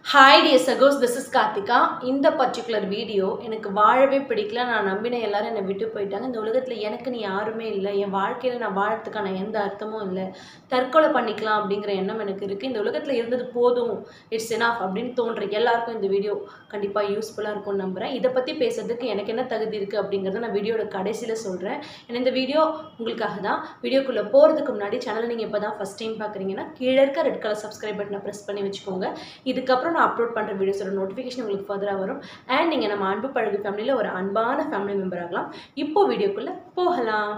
hi dear சகோஸ் this is Karthika இந்த particular video எனக்கு வாழவே பிடிக்கல நான் நம்பின எல்லாரும் என்னை விட்டு போயிட்டாங்க இந்த உலகத்தில் எனக்கு நீ யாருமே இல்லை என் வாழ்க்கையில் நான் வாழறதுக்கான எந்த அர்த்தமும் இல்லை தற்கொலை பண்ணிக்கலாம் அப்படிங்கிற எண்ணம் எனக்கு இருக்குது இந்த உலகத்தில் இருந்தது போதும் இட்ஸ் enough அப்படின்னு தோன்ற எல்லாருக்கும் இந்த வீடியோ கண்டிப்பாக யூஸ்ஃபுல்லாக இருக்கும்னு நம்புகிறேன் இதை பற்றி பேசுறதுக்கு எனக்கு என்ன தகுதி இருக்குது அப்படிங்கிறத நான் வீடியோட கடைசியில் சொல்கிறேன் ஏன்னா இந்த வீடியோ உங்களுக்காக தான் வீடியோக்குள்ளே போகிறதுக்கு முன்னாடி சேனலை நீங்கள் இப்போ தான் ஃபஸ்ட் டைம் பார்க்குறீங்கன்னா கீழே இருக்க ரெட் கலர் சப்ஸ்கிரைப் பட்டனை ப்ரெஸ் பண்ணி வச்சுக்கோங்க இதுக்கப்புறம் நான் அப்லோட் பண்ணுற வீடியோஸோட நோட்டிஃபிகேஷன் உங்களுக்கு ஃபர்தராக வரும் அண்ட் நீங்கள் நம்ம அன்பு பழகு ஃபேமிலியில் ஒரு அன்பான ஃபேமிலி மெம்பர் ஆகலாம் இப்போ வீடியோக்குள்ளே போகலாம்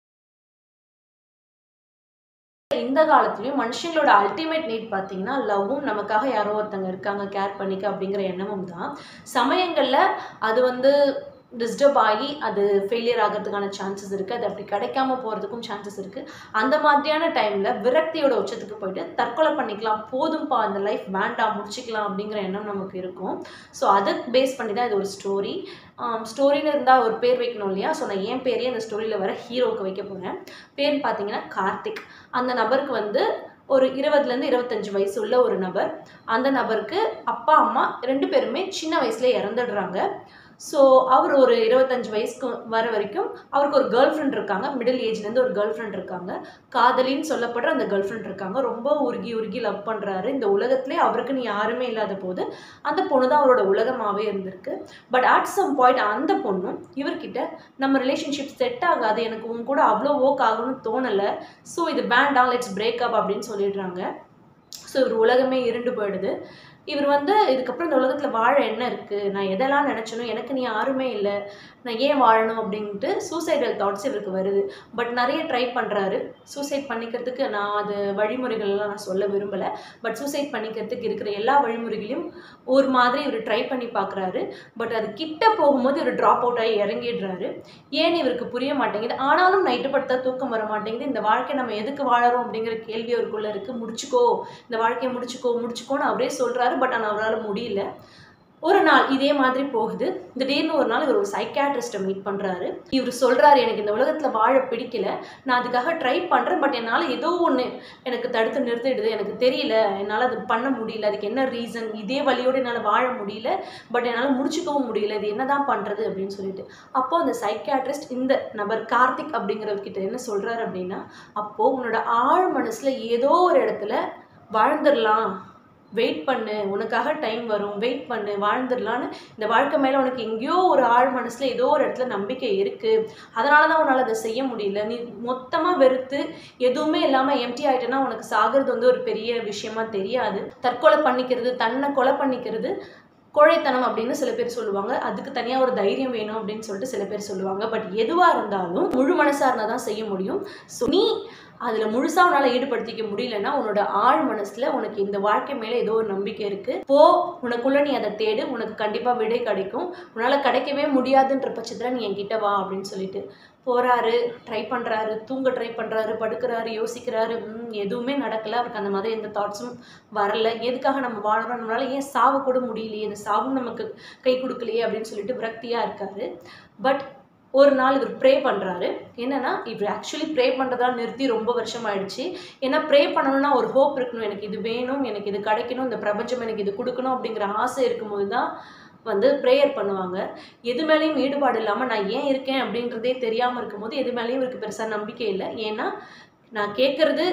இந்த காலத்துலயும் மனுஷங்களோட அல்டிமேட் நீட் பார்த்தீங்கன்னா லவ்வும் நமக்காக யாரோ ஒருத்தங்க இருக்காங்க கேர் பண்ணிக்க அப்படிங்கிற எண்ணமும் தான் சமயங்களில் அது வந்து டிஸ்டர்ப் ஆகி அது ஃபெயிலியர் ஆகிறதுக்கான சான்சஸ் இருக்குது அது அப்படி கிடைக்காம போகிறதுக்கும் சான்சஸ் இருக்குது அந்த மாதிரியான டைமில் விரக்தியோட உச்சத்துக்கு போயிட்டு தற்கொலை பண்ணிக்கலாம் போதும்பா அந்த லைஃப் வேண்டாம் முடிச்சுக்கலாம் அப்படிங்கிற எண்ணம் நமக்கு இருக்கும் ஸோ அதை பேஸ் பண்ணி தான் இது ஒரு ஸ்டோரி ஸ்டோரியில் இருந்தால் ஒரு பேர் வைக்கணும் இல்லையா ஸோ நான் என் பேரையே அந்த ஸ்டோரியில் வர ஹீரோவுக்கு வைக்க போகிறேன் பேர் பார்த்தீங்கன்னா கார்த்திக் அந்த நபருக்கு வந்து ஒரு இருபதுலேருந்து இருபத்தஞ்சு வயசு உள்ள ஒரு நபர் அந்த நபருக்கு அப்பா அம்மா ரெண்டு பேருமே சின்ன வயசுல இறந்துடுறாங்க ஸோ அவர் ஒரு இருபத்தஞ்சு வயசுக்கு வர வரைக்கும் அவருக்கு ஒரு கேர்ள் ஃப்ரெண்ட் இருக்காங்க மிடில் ஏஜ்லேருந்து ஒரு கேர்ள் ஃப்ரெண்ட் இருக்காங்க காதலின்னு சொல்லப்படுற அந்த கேர்ள் ஃப்ரெண்ட் இருக்காங்க ரொம்ப உருகி உருகி லவ் பண்ணுறாரு இந்த உலகத்திலே அவருக்குன்னு யாருமே இல்லாத போது அந்த பொண்ணு தான் அவரோட உலகமாகவே இருந்திருக்கு பட் அட் சம் பாயிண்ட் அந்த பொண்ணும் இவர்கிட்ட நம்ம ரிலேஷன்ஷிப் செட் ஆகாது எனக்கு உன் கூட அவ்வளோ ஓக் ஆகும்னு தோணலை ஸோ இது பேண்டாங் லெட்ஸ் பிரேக்கப் அப்படின்னு சொல்லிடுறாங்க ஸோ இவர் உலகமே இருண்டு போயிடுது இவர் வந்து இதுக்கப்புறம் இந்த உலகத்தில் வாழ என்ன இருக்குது நான் எதெல்லாம் நினச்சனோ எனக்கு நீ யாருமே இல்லை நான் ஏன் வாழணும் அப்படின்ட்டு சூசைடல் தாட்ஸ் இவருக்கு வருது பட் நிறைய ட்ரை பண்ணுறாரு சூசைட் பண்ணிக்கிறதுக்கு நான் அது வழிமுறைகள்லாம் நான் சொல்ல விரும்பலை பட் சூசைட் பண்ணிக்கிறதுக்கு இருக்கிற எல்லா வழிமுறைகளையும் ஒரு மாதிரி இவர் ட்ரை பண்ணி பார்க்குறாரு பட் அது கிட்ட போகும்போது இவர் ட்ராப் அவுட் ஆகி இறங்கிடுறாரு ஏன்னு இவருக்கு புரிய மாட்டேங்குது ஆனாலும் நைட்டு படுத்தா தூக்கம் வர மாட்டேங்குது இந்த வாழ்க்கை நம்ம எதுக்கு வாழறோம் அப்படிங்கிற கேள்வி அவருக்குள்ளே இருக்குது முடிச்சுக்கோ இந்த வாழ்க்கையை முடிச்சுக்கோ முடிச்சுக்கோன்னு அவரே சொல்கிறாரு பட் ஆனால் அவரால் முடியல ஒரு நாள் இதே மாதிரி போகுது திடீர்னு ஒரு நாள் இவர் ஒரு சைக்காட்ரிஸ்ட்டை மீட் பண்ணுறாரு இவர் சொல்கிறாரு எனக்கு இந்த உலகத்தில் வாழ பிடிக்கல நான் அதுக்காக ட்ரை பண்ணுறேன் பட் என்னால் ஏதோ ஒன்று எனக்கு தடுத்து நிறுத்திடுது எனக்கு தெரியல என்னால் அது பண்ண முடியல அதுக்கு என்ன ரீசன் இதே வழியோடு என்னால் வாழ முடியல பட் என்னால் முடிச்சுக்கவும் முடியல இது என்ன தான் பண்ணுறது அப்படின்னு சொல்லிட்டு அப்போது அந்த சைக்காட்ரிஸ்ட் இந்த நபர் கார்த்திக் அப்படிங்கிறவர்கிட்ட என்ன சொல்கிறாரு அப்படின்னா அப்போது உன்னோட ஆழ் மனசில் ஏதோ ஒரு இடத்துல வாழ்ந்துடலாம் வெயிட் பண்ணு உனக்காக டைம் வரும் வெயிட் பண்ணு வாழ்ந்துடலான்னு இந்த வாழ்க்கை மேலே உனக்கு எங்கேயோ ஒரு ஆழ் மனசில் ஏதோ ஒரு இடத்துல நம்பிக்கை இருக்குது அதனால தான் உன்னால் அதை செய்ய முடியல நீ மொத்தமாக வெறுத்து எதுவுமே இல்லாமல் எம்டி ஆகிட்டேன்னா உனக்கு சாகிறது வந்து ஒரு பெரிய விஷயமா தெரியாது தற்கொலை பண்ணிக்கிறது தன்னை கொலை பண்ணிக்கிறது கோழைத்தனம் அப்படின்னு சில பேர் சொல்லுவாங்க அதுக்கு தனியாக ஒரு தைரியம் வேணும் அப்படின்னு சொல்லிட்டு சில பேர் சொல்லுவாங்க பட் எதுவாக இருந்தாலும் முழு மனசாக இருந்தால் தான் செய்ய முடியும் ஸோ நீ அதில் முழுசாக உன்னால் ஈடுபடுத்திக்க முடியலன்னா உன்னோட ஆழ் மனசில் உனக்கு இந்த வாழ்க்கை மேலே ஏதோ ஒரு நம்பிக்கை இருக்குது போ உனக்குள்ளே நீ அதை தேடு உனக்கு கண்டிப்பாக விடை கிடைக்கும் உன்னால் கிடைக்கவே முடியாதுன்ற பட்சத்தில் நீ என்கிட்ட வா அப்படின்னு சொல்லிட்டு போகிறாரு ட்ரை பண்ணுறாரு தூங்க ட்ரை பண்ணுறாரு படுக்கிறாரு யோசிக்கிறாரு எதுவுமே நடக்கலை அவருக்கு அந்த மாதிரி எந்த தாட்ஸும் வரல எதுக்காக நம்ம வாழறோம் நம்மளால ஏன் சாவ கூட முடியலையே இந்த சாவும் நமக்கு கை கொடுக்கலையே அப்படின்னு சொல்லிட்டு விரக்தியாக இருக்காரு பட் ஒரு நாள் இவர் ப்ரே பண்ணுறாரு என்னென்னா இவர் ஆக்சுவலி ப்ரே பண்ணுறதா நிறுத்தி ரொம்ப வருஷம் ஆயிடுச்சு ஏன்னா ப்ரே பண்ணணும்னா ஒரு ஹோப் இருக்கணும் எனக்கு இது வேணும் எனக்கு இது கிடைக்கணும் இந்த பிரபஞ்சம் எனக்கு இது கொடுக்கணும் அப்படிங்கிற ஆசை இருக்கும்போது தான் வந்து ப்ரேயர் பண்ணுவாங்க எது மேலேயும் ஈடுபாடு இல்லாமல் நான் ஏன் இருக்கேன் அப்படின்றதே தெரியாமல் இருக்கும்போது எது மேலேயும் இவருக்கு பெருசாக நம்பிக்கை இல்லை ஏன்னா நான் கேட்குறது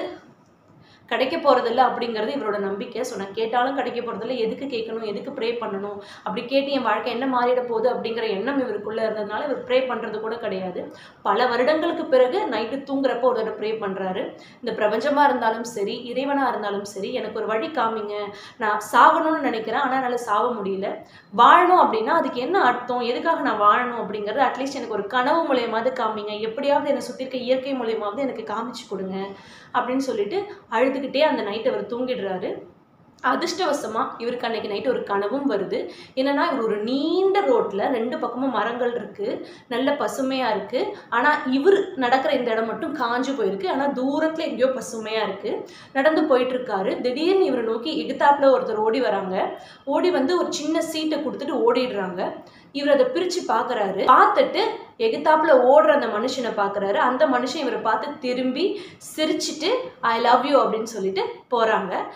கிடைக்க போகிறதில்ல அப்படிங்கிறது இவரோட நம்பிக்கை ஸோ நான் கேட்டாலும் கிடைக்க போகிறதில்ல எதுக்கு கேட்கணும் எதுக்கு ப்ரே பண்ணணும் அப்படி கேட்டு என் வாழ்க்கை என்ன மாறிட போகுது அப்படிங்கிற எண்ணம் இவருக்குள்ளே இருந்ததுனால இவர் ப்ரே பண்ணுறது கூட கிடையாது பல வருடங்களுக்கு பிறகு நைட்டு தூங்குறப்போ ஒரு தடவை ப்ரே பண்ணுறாரு இந்த பிரபஞ்சமாக இருந்தாலும் சரி இறைவனாக இருந்தாலும் சரி எனக்கு ஒரு வழி காமிங்க நான் சாகணும்னு நினைக்கிறேன் ஆனால் என்னால் சாக முடியல வாழணும் அப்படின்னா அதுக்கு என்ன அர்த்தம் எதுக்காக நான் வாழணும் அப்படிங்கிறது அட்லீஸ்ட் எனக்கு ஒரு கனவு மூலியமாவது காமிங்க எப்படியாவது என்னை சுற்றி இருக்க இயற்கை மூலியமாவது எனக்கு காமிச்சு கொடுங்க அப்படின்னு சொல்லிட்டு அழுதுகிட்டே அந்த நைட் அவர் தூங்கிடுறாரு அதிர்ஷ்டவசமாக இவருக்கு அன்னைக்கு நைட்டு ஒரு கனவும் வருது என்னன்னா இவர் ஒரு நீண்ட ரோட்டில் ரெண்டு பக்கமும் மரங்கள் இருக்குது நல்ல பசுமையாக இருக்குது ஆனால் இவர் நடக்கிற இந்த இடம் மட்டும் காஞ்சு போயிருக்கு ஆனால் தூரத்தில் எங்கேயோ பசுமையாக இருக்குது நடந்து போயிட்டுருக்காரு திடீர்னு இவரை நோக்கி எகுத்தாப்பில் ஒருத்தர் ஓடி வராங்க ஓடி வந்து ஒரு சின்ன சீட்டை கொடுத்துட்டு ஓடிடுறாங்க இவர் அதை பிரித்து பார்க்குறாரு பார்த்துட்டு எகுத்தாப்புல ஓடுற அந்த மனுஷனை பார்க்குறாரு அந்த மனுஷன் இவரை பார்த்து திரும்பி சிரிச்சிட்டு ஐ லவ் யூ அப்படின்னு சொல்லிட்டு போகிறாங்க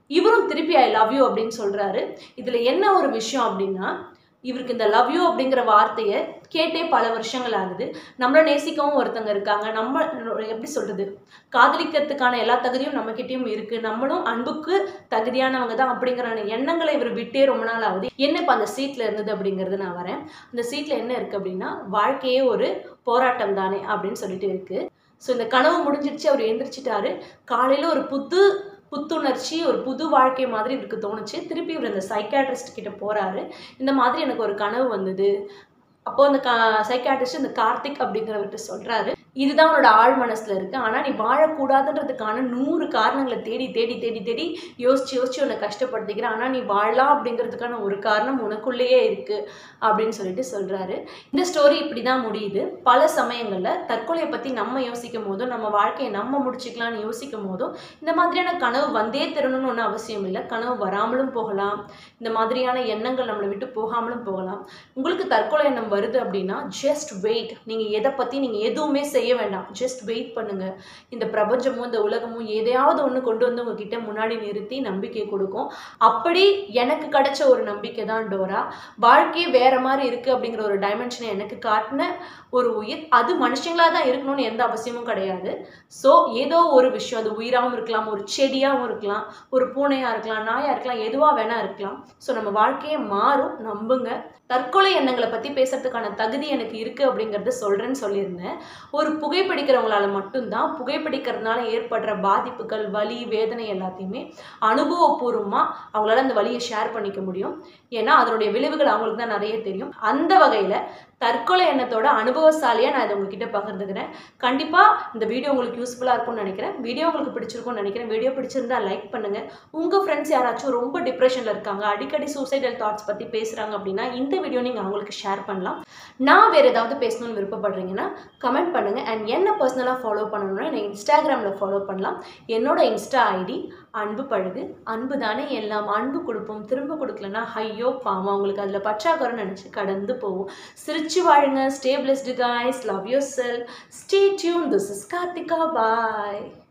இவரும் திருப்பி ஐ லவ் யூ அப்படின்னு சொல்கிறாரு இதில் என்ன ஒரு விஷயம் அப்படின்னா இவருக்கு இந்த லவ் யூ அப்படிங்கிற வார்த்தையை கேட்டே பல வருஷங்கள் ஆகுது நம்மளை நேசிக்கவும் ஒருத்தங்க இருக்காங்க நம்ம எப்படி சொல்கிறது காதலிக்கிறதுக்கான எல்லா தகுதியும் நம்மக்கிட்டேயும் இருக்குது நம்மளும் அன்புக்கு தகுதியானவங்க தான் அப்படிங்கிற எண்ணங்களை இவர் விட்டே ரொம்ப நாள் ஆகுது என்ன இப்போ அந்த சீட்டில் இருந்தது அப்படிங்கிறது நான் வரேன் அந்த சீட்டில் என்ன இருக்குது அப்படின்னா வாழ்க்கையே ஒரு போராட்டம் தானே அப்படின்னு சொல்லிட்டு இருக்குது ஸோ இந்த கனவு முடிஞ்சிடுச்சு அவர் எழுந்திரிச்சிட்டாரு காலையில் ஒரு புது புத்துணர்ச்சி ஒரு புது வாழ்க்கை மாதிரி இவருக்கு தோணுச்சு திருப்பி இவர் இந்த சைக்காட்ரிஸ்ட் கிட்ட போகிறாரு இந்த மாதிரி எனக்கு ஒரு கனவு வந்தது அப்போ அந்த கா சைக்காட்ரிஸ்ட் இந்த கார்த்திக் அப்படிங்கிறவர்கிட்ட சொல்கிறாரு இதுதான் உன்னோட ஆழ் மனசில் இருக்குது ஆனால் நீ வாழக்கூடாதுன்றதுக்கான நூறு காரணங்களை தேடி தேடி தேடி தேடி யோசிச்சு யோசிச்சு உன்னை கஷ்டப்படுத்திக்கிற ஆனால் நீ வாழலாம் அப்படிங்கிறதுக்கான ஒரு காரணம் உனக்குள்ளேயே இருக்குது அப்படின்னு சொல்லிட்டு சொல்கிறாரு இந்த ஸ்டோரி இப்படி தான் முடியுது பல சமயங்களில் தற்கொலையை பற்றி நம்ம யோசிக்கும் போதும் நம்ம வாழ்க்கையை நம்ம முடிச்சுக்கலாம்னு யோசிக்கும் போதும் இந்த மாதிரியான கனவு வந்தே தரணும்னு ஒன்றும் அவசியம் இல்லை கனவு வராமலும் போகலாம் இந்த மாதிரியான எண்ணங்கள் நம்மளை விட்டு போகாமலும் போகலாம் உங்களுக்கு தற்கொலை எண்ணம் வருது அப்படின்னா ஜஸ்ட் வெயிட் நீங்கள் எதை பற்றி நீங்கள் எதுவுமே செய்ய வேண்டாம் ஜஸ்ட் வெயிட் பண்ணுங்கள் இந்த பிரபஞ்சமும் இந்த உலகமும் எதையாவது ஒன்று கொண்டு வந்து உங்ககிட்ட முன்னாடி நிறுத்தி நம்பிக்கை கொடுக்கும் அப்படி எனக்கு கிடைச்ச ஒரு நம்பிக்கை தான் டோரா வாழ்க்கையே வேற மாதிரி இருக்குது அப்படிங்கிற ஒரு டைமென்ஷனை எனக்கு காட்டின ஒரு உயிர் அது மனுஷங்களாக தான் இருக்கணும்னு எந்த அவசியமும் கிடையாது ஸோ ஏதோ ஒரு விஷயம் அது உயிராகவும் இருக்கலாம் ஒரு செடியாகவும் இருக்கலாம் ஒரு பூனையாக இருக்கலாம் நாயாக இருக்கலாம் எதுவாக வேணா இருக்கலாம் ஸோ நம்ம வாழ்க்கையே மாறும் நம்புங்க தற்கொலை எண்ணங்களை பற்றி பேசுறதுக்கான தகுதி எனக்கு இருக்குது அப்படிங்கிறத சொல்கிறேன்னு சொல்லியிருந்தேன் ஒரு புகைப்பிடிக்கிறவங்களால மட்டும்தான் புகைப்பிடிக்கிறதுனால ஏற்படுற பாதிப்புகள் வலி வேதனை எல்லாத்தையுமே அனுபவபூர்வமாக அவங்களால அந்த வலியை ஷேர் பண்ணிக்க முடியும் ஏன்னா அதனுடைய விளைவுகள் அவங்களுக்கு தான் நிறைய தெரியும் அந்த வகையில் தற்கொலை எண்ணத்தோட அனுபவசாலியாக நான் இதை உங்ககிட்ட பகிர்ந்துக்கிறேன் கண்டிப்பாக இந்த வீடியோ உங்களுக்கு யூஸ்ஃபுல்லாக இருக்கும்னு நினைக்கிறேன் வீடியோ உங்களுக்கு பிடிச்சிருக்கும்னு நினைக்கிறேன் வீடியோ பிடிச்சிருந்தா லைக் பண்ணுங்கள் உங்கள் ஃப்ரெண்ட்ஸ் யாராச்சும் ரொம்ப டிப்ரெஷனில் இருக்காங்க அடிக்கடி சூசைடல் தாட்ஸ் பற்றி பேசுகிறாங்க அப்படின்னா இந்த வீடியோ நீங்கள் அவங்களுக்கு ஷேர் பண்ணலாம் நான் வேறு ஏதாவது பேசணும்னு விருப்பப்படுறீங்கன்னா கமெண்ட் பண்ணுங்கள் அண்ட் என்ன பர்சனலாக ஃபாலோ பண்ணணும்னா என்னை இன்ஸ்டாகிராமில் ஃபாலோ பண்ணலாம் என்னோட இன்ஸ்டா ஐடி அன்பு பழகு அன்பு தானே எல்லாம் அன்பு கொடுப்போம் திரும்ப கொடுக்கலன்னா ஐயோ பாவம் அவங்களுக்கு அதில் பற்றாக்குறைன்னு நினச்சி கடந்து போவோம் சிரிச்சு வாழுங்க stay blessed guys love yourself stay tune this is Karthika bye